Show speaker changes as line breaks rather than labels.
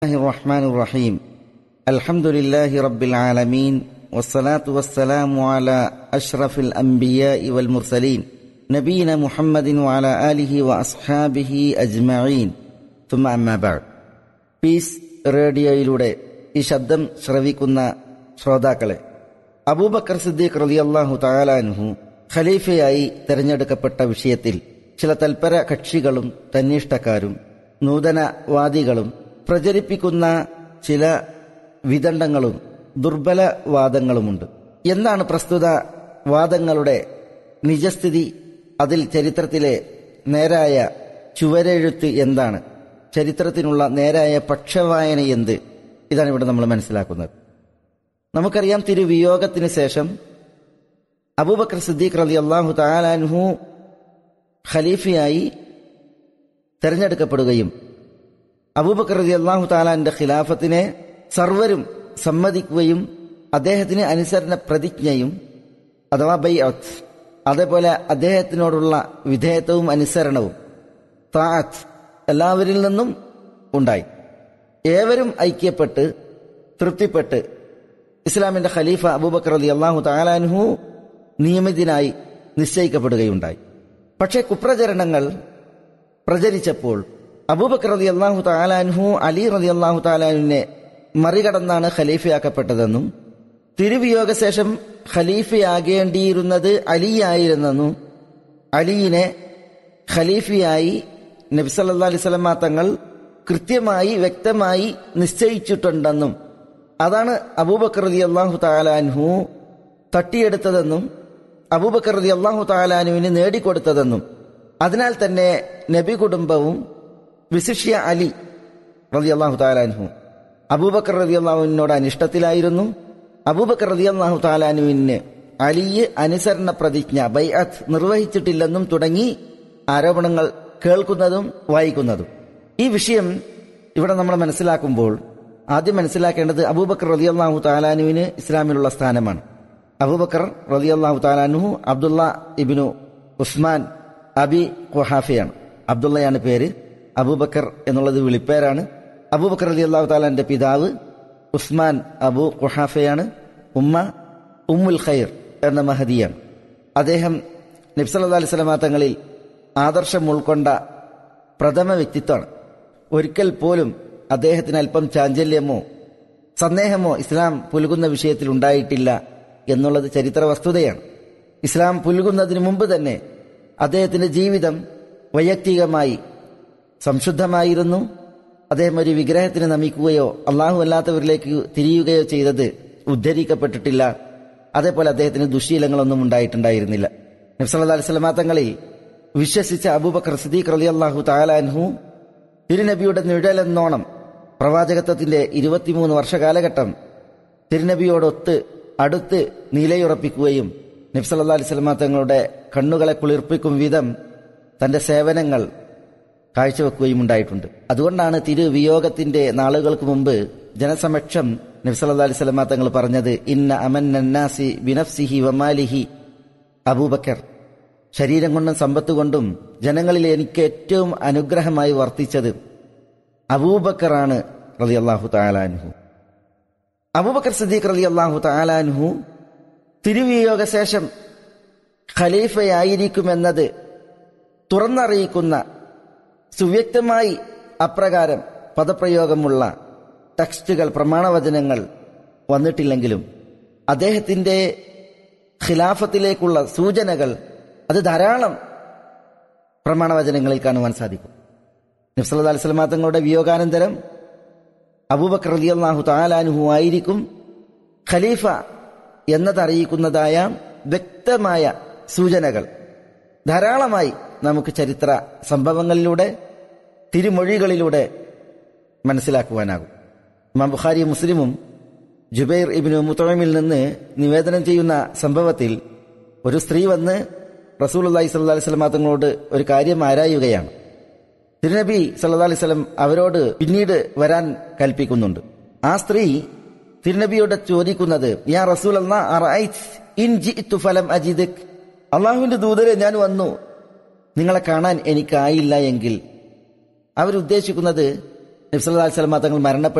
الله الرحمن الرحيم الحمد لله رب العالمين والصلاة والسلام على أشرف الأنبياء والمرسلين نبينا محمد وعلى آله وأصحابه أجمعين ثم أما بعد piece റേഡിയോയിലൂടെ ഈ ശബ്ദം ശ്രവിക്കുന്ന ശ്രോതാക്കളെ അബൂബക്കർ സിദ്ദീഖ് റളിയല്ലാഹു തആലാൻഹു ഖലീഫയായി തെരഞ്ഞെടുക്കപ്പെട്ട വിഷയത്തിൽ ചില തൽപര കക്ഷികളും തന്നിഷ്ടക്കാരും നൂതനവാദികളും പ്രചരിപ്പിക്കുന്ന ചില വിദണ്ഡങ്ങളും ദുർബല വാദങ്ങളുമുണ്ട് എന്താണ് പ്രസ്തുത വാദങ്ങളുടെ നിജസ്ഥിതി അതിൽ ചരിത്രത്തിലെ നേരായ ചുവരെഴുത്ത് എന്താണ് ചരിത്രത്തിനുള്ള നേരായ പക്ഷവായന എന്ത് ഇതാണ് ഇവിടെ നമ്മൾ മനസ്സിലാക്കുന്നത് നമുക്കറിയാം തിരുവിയോഗത്തിന് ശേഷം അബൂബക്കർ സിദ്ദീഖ് റലി അള്ളാഹു താലാൻഹു ഖലീഫയായി തെരഞ്ഞെടുക്കപ്പെടുകയും അബൂബക്കർ റലി അള്ളാഹു താലാന്റെ ഖിലാഫത്തിനെ സർവരും സമ്മതിക്കുകയും അദ്ദേഹത്തിന് അനുസരണ പ്രതിജ്ഞയും അഥവാ ബൈ അതേപോലെ അദ്ദേഹത്തിനോടുള്ള വിധേയത്വവും അനുസരണവും താഅത്ത് എല്ലാവരിൽ നിന്നും ഉണ്ടായി ഏവരും ഐക്യപ്പെട്ട് തൃപ്തിപ്പെട്ട് ഇസ്ലാമിന്റെ ഖലീഫ അബൂബക്കർ അലി അള്ളാഹു താലാൻഹു നിയമിതനായി നിശ്ചയിക്കപ്പെടുകയുണ്ടായി പക്ഷേ കുപ്രചരണങ്ങൾ പ്രചരിച്ചപ്പോൾ അബൂബക്കർ അലി അള്ളാഹു താലാൻഹു അലി റലി അള്ളാഹു താലാനുവിനെ മറികടന്നാണ് ഖലീഫയാക്കപ്പെട്ടതെന്നും തിരുവിയോഗശേഷം ഖലീഫയാകേണ്ടിയിരുന്നത് അലിയായിരുന്നെന്നും അലിയിനെ ഖലീഫയായി നബ്സല്ലാ അലിസ്ലമ തങ്ങൾ കൃത്യമായി വ്യക്തമായി നിശ്ചയിച്ചിട്ടുണ്ടെന്നും അതാണ് അബൂബക്കർ റതി അള്ളാഹു താലാൻഹു തട്ടിയെടുത്തതെന്നും അബൂബക്കർ റതി അള്ളാഹു താലാനുവിന് നേടിക്കൊടുത്തതെന്നും അതിനാൽ തന്നെ നബി കുടുംബവും വിശിഷ്യ അലി റതി അള്ളാഹു താലാൻഹു അബൂബക്കർ റതി അള്ളാഹുവിനോട് അനിഷ്ടത്തിലായിരുന്നു അബൂബക്കർ റതി അള്ളാഹു താലാനുവിന് അലിയെ അനുസരണ പ്രതിജ്ഞ ബൈഅത്ത് നിർവഹിച്ചിട്ടില്ലെന്നും തുടങ്ങി ആരോപണങ്ങൾ കേൾക്കുന്നതും വായിക്കുന്നതും ഈ വിഷയം ഇവിടെ നമ്മൾ മനസ്സിലാക്കുമ്പോൾ ആദ്യം മനസ്സിലാക്കേണ്ടത് അബൂബക്കർ റലിയല്ലാഹു താലാനുവിന് ഇസ്ലാമിലുള്ള സ്ഥാനമാണ് അബൂബക്കർ റലിയല്ലാഹു താലാനുഹു അബ്ദുള്ള ഇബിനു ഉസ്മാൻ അബി ഖുഹാഫയാണ് അബ്ദുള്ളയാണ് പേര് അബൂബക്കർ എന്നുള്ളത് വിളിപ്പേരാണ് അബൂബക്കർ അലി അള്ളാഹു താലാന്റെ പിതാവ് ഉസ്മാൻ അബു ഖുഹാഫയാണ് ഉമ്മ ഉമ്മുൽ ഖൈർ എന്ന മഹദിയാണ് അദ്ദേഹം നബ്സല്ലാ അലൈഹി സ്വലമാ തങ്ങളിൽ ആദർശം ഉൾക്കൊണ്ട പ്രഥമ വ്യക്തിത്വമാണ് ഒരിക്കൽ പോലും അദ്ദേഹത്തിന് അല്പം ചാഞ്ചല്യമോ സന്ദേഹമോ ഇസ്ലാം പുലുകുന്ന വിഷയത്തിൽ ഉണ്ടായിട്ടില്ല എന്നുള്ളത് ചരിത്ര വസ്തുതയാണ് ഇസ്ലാം പുലുകുന്നതിന് മുമ്പ് തന്നെ അദ്ദേഹത്തിന്റെ ജീവിതം വൈയക്തികമായി സംശുദ്ധമായിരുന്നു അദ്ദേഹം ഒരു വിഗ്രഹത്തിന് നമിക്കുകയോ അള്ളാഹു അല്ലാത്തവരിലേക്ക് തിരിയുകയോ ചെയ്തത് ഉദ്ധരിക്കപ്പെട്ടിട്ടില്ല അതേപോലെ അദ്ദേഹത്തിന് ദുശീലങ്ങളൊന്നും ഉണ്ടായിട്ടുണ്ടായിരുന്നില്ല നബ്സല്ലാ അലിസ്ലാം തങ്ങളിൽ വിശ്വസിച്ച അബൂബക്കർ സിദ്ദീഖ് റലി അള്ളാഹു താലാൻഹു തിരുനബിയുടെ നിഴലെന്നോണം പ്രവാചകത്വത്തിന്റെ ഇരുപത്തിമൂന്ന് വർഷ കാലഘട്ടം തിരുനബിയോടൊത്ത് അടുത്ത് നിലയുറപ്പിക്കുകയും നബ്സല്ലാ അലിസ്ലമ തങ്ങളുടെ കണ്ണുകളെ കുളിർപ്പിക്കും വിധം തന്റെ സേവനങ്ങൾ കാഴ്ചവെക്കുകയും ഉണ്ടായിട്ടുണ്ട് അതുകൊണ്ടാണ് തിരുവിയോഗത്തിന്റെ നാളുകൾക്ക് മുമ്പ് ജനസമക്ഷം നബ്സല്ലാ അലിസ്ലമ തങ്ങൾ പറഞ്ഞത് ഇന്ന അമന്നാസി ബിനഫ്സിഹി വമാലിഹി അബൂബക്കർ ശരീരം കൊണ്ടും സമ്പത്ത് കൊണ്ടും ജനങ്ങളിൽ എനിക്ക് ഏറ്റവും അനുഗ്രഹമായി വർത്തിച്ചത് അബൂബക്കറാണ് റലി അള്ളാഹു താലാൻഹു അബൂബക്കർ സദീഖ് റലി അള്ളാഹു താലാൻഹു തിരുവിയോഗ ശേഷം ഖലീഫയായിരിക്കുമെന്നത് തുറന്നറിയിക്കുന്ന സുവ്യക്തമായി അപ്രകാരം പദപ്രയോഗമുള്ള ടെക്സ്റ്റുകൾ പ്രമാണവചനങ്ങൾ വന്നിട്ടില്ലെങ്കിലും അദ്ദേഹത്തിന്റെ ഖിലാഫത്തിലേക്കുള്ള സൂചനകൾ അത് ധാരാളം പ്രമാണവചനങ്ങളിൽ കാണുവാൻ സാധിക്കും നബ്സല്ലാ അലിസ്ലാം തങ്ങളുടെ വിയോഗാനന്തരം അബൂബക്കർ അലി അള്ളാഹു താലാനുഹു ആയിരിക്കും ഖലീഫ എന്നതറിയിക്കുന്നതായ വ്യക്തമായ സൂചനകൾ ധാരാളമായി നമുക്ക് ചരിത്ര സംഭവങ്ങളിലൂടെ തിരുമൊഴികളിലൂടെ മനസ്സിലാക്കുവാനാകും ഇമാം ബുഖാരി മുസ്ലിമും ജുബൈർ ഇബിനു മുത്തോമിൽ നിന്ന് നിവേദനം ചെയ്യുന്ന സംഭവത്തിൽ ഒരു സ്ത്രീ വന്ന് റസൂൽ അള്ളഹി സല്ലാ അലൈഹി സ്വലം തങ്ങളോട് ഒരു കാര്യം ആരായുകയാണ് തിരുനബി സല്ലാ അലൈഹി സ്വലം അവരോട് പിന്നീട് വരാൻ കൽപ്പിക്കുന്നുണ്ട് ആ സ്ത്രീ തിരുനബിയോട് ചോദിക്കുന്നത് യാ റസൂൽ ഫലം അജിദ് അള്ളാഹുവിന്റെ ദൂതരെ ഞാൻ വന്നു നിങ്ങളെ കാണാൻ എനിക്കായില്ല എങ്കിൽ അവരുദ്ദേശിക്കുന്നത് നബ്സല്ലാ സ്വലമ തങ്ങൾ മരണപ്പെട്ടു